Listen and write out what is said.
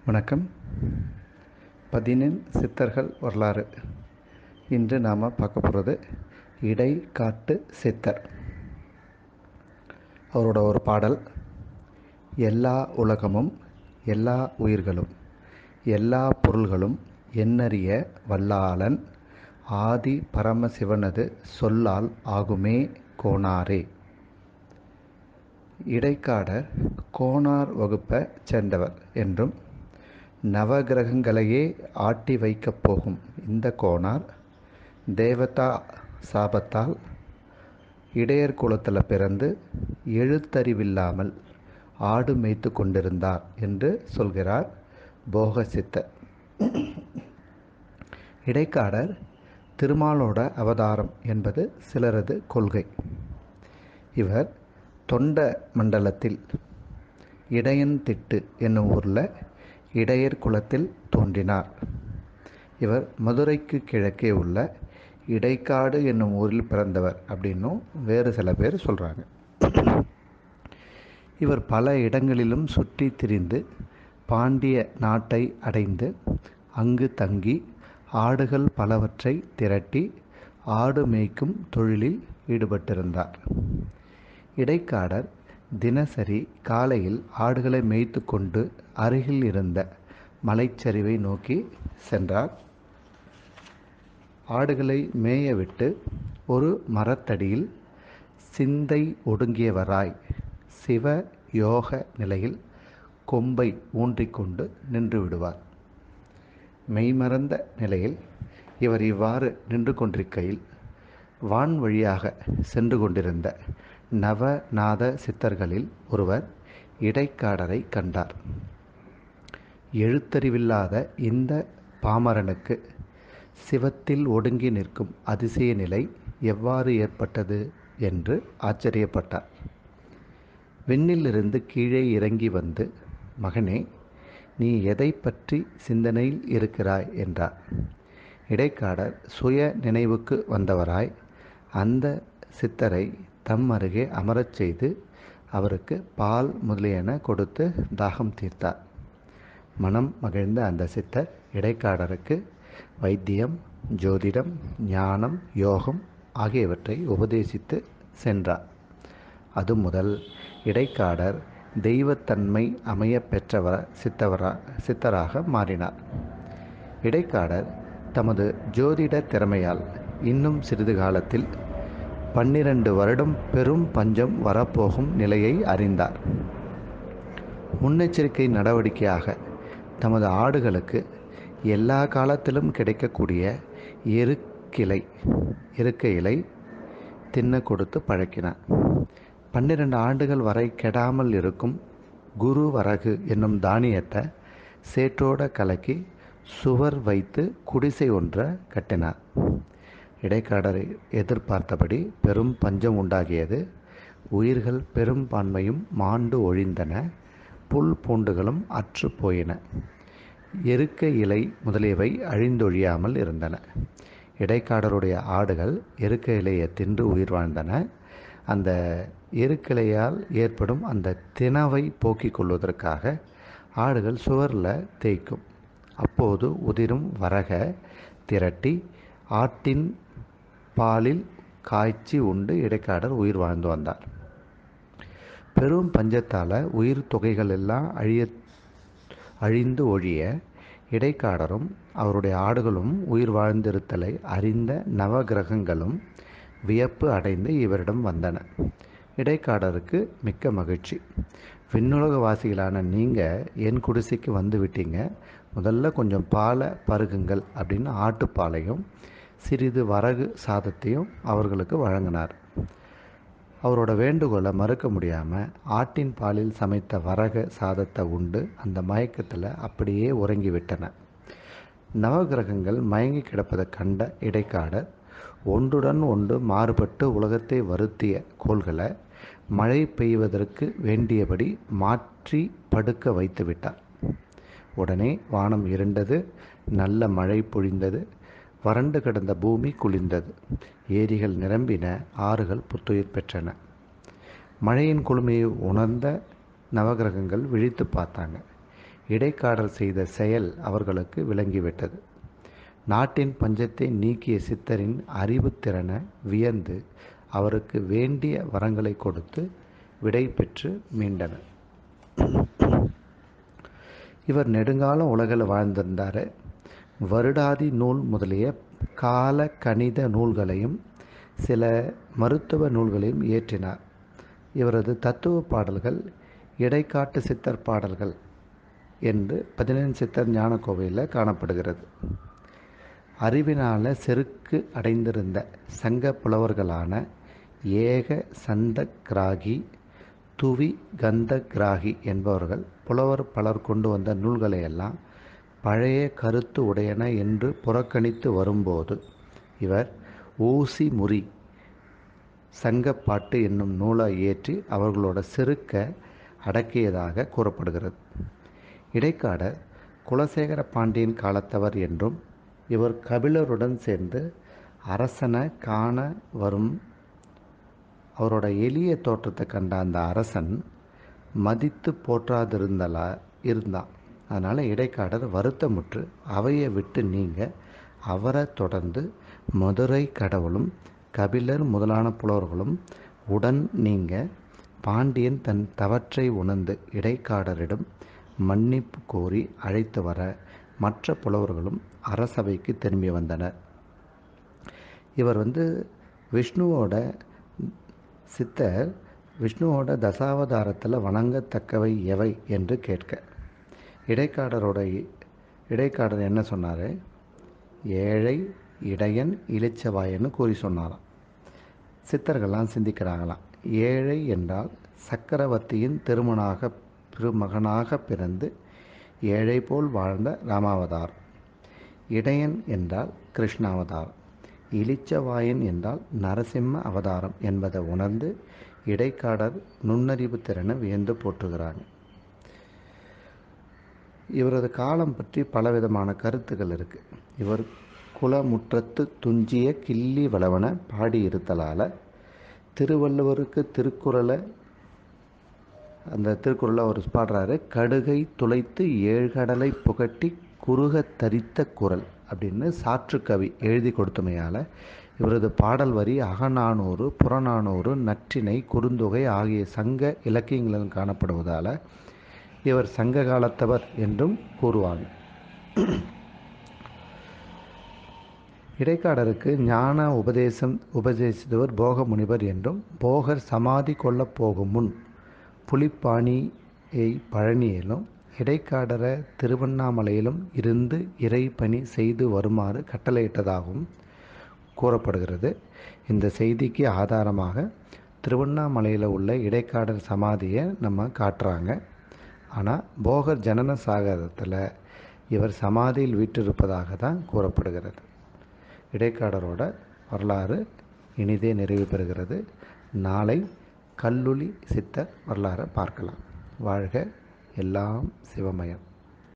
வணக்கம் பதினெண் சித்தர்கள் வரலாறு இன்று நாம் பார்க்க போகிறது இடைக்காட்டு சித்தர் அவரோட ஒரு பாடல் எல்லா உலகமும் எல்லா உயிர்களும் எல்லா பொருள்களும் எண்ணறிய வல்லாளன் ஆதி பரமசிவனது சொல்லால் ஆகுமே கோணாரே இடைக்காடர் கோணார் வகுப்பை சேர்ந்தவர் என்றும் நவகிரகங்களையே ஆட்டி வைக்கப் போகும் இந்த கோணார் தேவதா சாபத்தால் இடையர் குலத்தில் பிறந்து எழுத்தறிவில்லாமல் ஆடு மேய்த்து கொண்டிருந்தார் என்று சொல்கிறார் போகசித்தர் இடைக்காடர் திருமாலோட அவதாரம் என்பது சிலரது கொள்கை இவர் தொண்ட மண்டலத்தில் இடையன்திட்டு என்னும் ஊரில் இடையர் குலத்தில் தோன்றினார் இவர் மதுரைக்கு கிழக்கே உள்ள இடைக்காடு என்னும் ஊரில் பிறந்தவர் அப்படின்னும் வேறு சில பேர் சொல்கிறாங்க இவர் பல இடங்களிலும் சுற்றி திரிந்து பாண்டிய நாட்டை அடைந்து அங்கு தங்கி ஆடுகள் பலவற்றை திரட்டி ஆடு மேய்க்கும் தொழிலில் ஈடுபட்டிருந்தார் இடைக்காடர் தினசரி காலையில் ஆடுகளை மேய்த்து கொண்டு அருகில் இருந்த மலைச்சரிவை நோக்கி சென்றார் ஆடுகளை மேய விட்டு ஒரு மரத்தடியில் சிந்தை ஒடுங்கியவராய் சிவ யோக நிலையில் கொம்பை ஊன்றிக்கொண்டு நின்று விடுவார் மெய்மறந்த நிலையில் இவர் இவ்வாறு நின்று கொண்டிருக்கையில் வான் வழியாக சென்று கொண்டிருந்த நவநாத சித்தர்களில் ஒருவர் இடைக்காடரை கண்டார் எழுத்தறிவில்லாத இந்த பாமரனுக்கு சிவத்தில் ஒடுங்கி நிற்கும் அதிசய நிலை எவ்வாறு ஏற்பட்டது என்று ஆச்சரியப்பட்டார் விண்ணிலிருந்து கீழே இறங்கி வந்து மகனே நீ எதை பற்றி சிந்தனையில் இருக்கிறாய் என்றார் இடைக்காடர் சுய நினைவுக்கு வந்தவராய் அந்த சித்தரை தம் அருகே அமரச் செய்து அவருக்கு பால் முதலியன கொடுத்து தாகம் தீர்த்தார் மனம் மகிழ்ந்த அந்த சித்தர் இடைக்காடருக்கு வைத்தியம் ஜோதிடம் ஞானம் யோகம் ஆகியவற்றை உபதேசித்து சென்றார் அது முதல் இடைக்காடர் தெய்வத்தன்மை அமைய பெற்றவர் சித்தவரா சித்தராக மாறினார் இடைக்காடர் தமது ஜோதிட திறமையால் இன்னும் சிறிது காலத்தில் பன்னிரண்டு வருடம் பெரும் பஞ்சம் வரப்போகும் நிலையை அறிந்தார் முன்னெச்சரிக்கை நடவடிக்கையாக தமது ஆடுகளுக்கு எல்லா காலத்திலும் கிடைக்கக்கூடிய எருக்கிளை இருக்க இலை தின்ன கொடுத்து பழக்கினார் பன்னிரண்டு ஆண்டுகள் வரை கெடாமல் இருக்கும் குரு வரகு என்னும் தானியத்தை சேற்றோட கலக்கி சுவர் வைத்து குடிசை ஒன்றை கட்டினார் இடைக்காடரை எதிர்பார்த்தபடி பெரும் பஞ்சம் உண்டாகியது உயிர்கள் பெரும்பான்மையும் மாண்டு ஒழிந்தன புல் பூண்டுகளும் அற்று போயின எருக்க இலை முதலியவை அழிந்தொழியாமல் இருந்தன இடைக்காடருடைய ஆடுகள் எருக்க இலையை தின்று உயிர் வாழ்ந்தன அந்த எருக்கிளையால் ஏற்படும் அந்த தினவை போக்கிக் கொள்வதற்காக ஆடுகள் சுவரில் தேய்க்கும் அப்போது உதிரும் வரக திரட்டி ஆட்டின் பாலில் காய்ச்சி உண்டு இடைக்காடர் உயிர் வாழ்ந்து வந்தார் பெரும் பஞ்சத்தால் உயிர் தொகைகள் எல்லாம் அழிய அழிந்து ஒழிய இடைக்காடரும் அவருடைய ஆடுகளும் உயிர் வாழ்ந்திருத்தலை அறிந்த நவகிரகங்களும் வியப்பு அடைந்து இவரிடம் வந்தன இடைக்காடருக்கு மிக்க மகிழ்ச்சி விண்ணுலக வாசிகளான நீங்கள் என் குடிசைக்கு வந்து விட்டீங்க முதல்ல கொஞ்சம் பாலை பருகுங்கள் அப்படின்னு ஆட்டுப்பாலையும் சிறிது வரகு சாதத்தையும் அவர்களுக்கு வழங்கினார் அவரோட வேண்டுகோளை மறுக்க முடியாமல் ஆட்டின் பாலில் சமைத்த வரக சாதத்தை உண்டு அந்த மயக்கத்தில் அப்படியே உறங்கிவிட்டன நவகிரகங்கள் மயங்கி கிடப்பதை கண்ட இடைக்காடர் ஒன்றுடன் ஒன்று மாறுபட்டு உலகத்தை வருத்திய கோள்களை மழை பெய்வதற்கு வேண்டியபடி மாற்றி படுக்க வைத்து விட்டார் உடனே வானம் இருண்டது நல்ல மழை பொழிந்தது வறண்டு கிடந்த பூமி குளிர்ந்தது ஏரிகள் நிரம்பின ஆறுகள் புத்துயிர் பெற்றன மழையின் குளுமையை உணர்ந்த நவகிரகங்கள் விழித்து பார்த்தாங்க இடைக்காடல் செய்த செயல் அவர்களுக்கு விளங்கிவிட்டது நாட்டின் பஞ்சத்தை நீக்கிய சித்தரின் அறிவுத்திறனை வியந்து அவருக்கு வேண்டிய வரங்களை கொடுத்து விடை பெற்று மீண்டனர் இவர் நெடுங்காலம் உலகில் வாழ்ந்திருந்தார் வருடாதி நூல் முதலிய கால கணித நூல்களையும் சில மருத்துவ நூல்களையும் இயற்றினார் இவரது தத்துவ பாடல்கள் இடைக்காட்டு சித்தர் பாடல்கள் என்று பதினெண் சித்தர் ஞான கோவிலில் காணப்படுகிறது அறிவினால செருக்கு அடைந்திருந்த சங்க புலவர்களான ஏக சந்த கிராகி துவி கந்த கிராகி என்பவர்கள் புலவர் பலர் கொண்டு வந்த நூல்களை எல்லாம் பழைய கருத்து உடையன என்று புறக்கணித்து வரும்போது இவர் ஊசி முறி சங்கப்பாட்டு என்னும் நூலை இயற்றி அவர்களோட செருக்க அடக்கியதாக கூறப்படுகிறது இடைக்காடர் குலசேகர பாண்டியன் காலத்தவர் என்றும் இவர் கபிலருடன் சேர்ந்து அரசனை காண வரும் அவரோட எளிய தோற்றத்தை கண்ட அந்த அரசன் மதித்து போற்றாதிருந்தலா இருந்தான் அதனால் இடைக்காடர் வருத்தமுற்று அவையை விட்டு நீங்க அவரை தொடர்ந்து மதுரை கடவுளும் கபிலர் முதலான புலவர்களும் உடன் நீங்க பாண்டியன் தன் தவற்றை உணர்ந்து இடைக்காடரிடம் மன்னிப்பு கோரி அழைத்து வர மற்ற புலவர்களும் அரசவைக்கு திரும்பி வந்தனர் இவர் வந்து விஷ்ணுவோட சித்தர் விஷ்ணுவோட தசாவதாரத்தில் வணங்கத்தக்கவை எவை என்று கேட்க இடைக்காடரோட இடைக்காடர் என்ன சொன்னார் ஏழை இடையன் இளிச்சவாயன்னு கூறி சொன்னாராம் சித்தர்கள்லாம் சிந்திக்கிறாங்களாம் ஏழை என்றால் சக்கரவர்த்தியின் திருமணாக திருமகனாக பிறந்து ஏழை போல் வாழ்ந்த ராமாவதாரம் இடையன் என்றால் கிருஷ்ணாவதாரம் இளிச்சவாயன் என்றால் நரசிம்ம அவதாரம் என்பதை உணர்ந்து இடைக்காடர் நுண்ணறிவு திறனை வியந்து போற்றுகிறாங்க இவரது காலம் பற்றி பலவிதமான கருத்துக்கள் இருக்கு இவர் குலமுற்றத்து துஞ்சிய கிள்ளி வளவன பாடியிருத்தலால் திருவள்ளுவருக்கு திருக்குறளை அந்த திருக்குறளை அவர் பாடுறாரு கடுகை துளைத்து ஏழ்கடலை புகட்டி குறுக தரித்த குரல் அப்படின்னு சாற்றுக்கவி எழுதி கொடுத்தமையால் இவரது பாடல் வரி அகநானூறு புறநானூறு நற்றினை குறுந்தொகை ஆகிய சங்க இலக்கியங்களில் காணப்படுவதால் இவர் சங்க காலத்தவர் என்றும் கூறுவாங்க இடைக்காடருக்கு ஞான உபதேசம் உபதேசித்தவர் போக முனிவர் என்றும் போகர் சமாதி கொள்ளப் போகும் முன் புலிப்பாணியை பழனியிலும் இடைக்காடர திருவண்ணாமலையிலும் இருந்து இறை பணி செய்து வருமாறு கட்டளையிட்டதாகவும் கூறப்படுகிறது இந்த செய்திக்கு ஆதாரமாக திருவண்ணாமலையில் உள்ள இடைக்காடர் சமாதியை நம்ம காட்டுறாங்க ஆனால் போகர் ஜனன சாகரத்தில் இவர் சமாதியில் வீற்றிருப்பதாக தான் கூறப்படுகிறது இடைக்காடரோட வரலாறு இனிதே நிறைவு பெறுகிறது நாளை கல்லுளி சித்தர் வரலாறை பார்க்கலாம் வாழ்க எல்லாம் சிவமயம்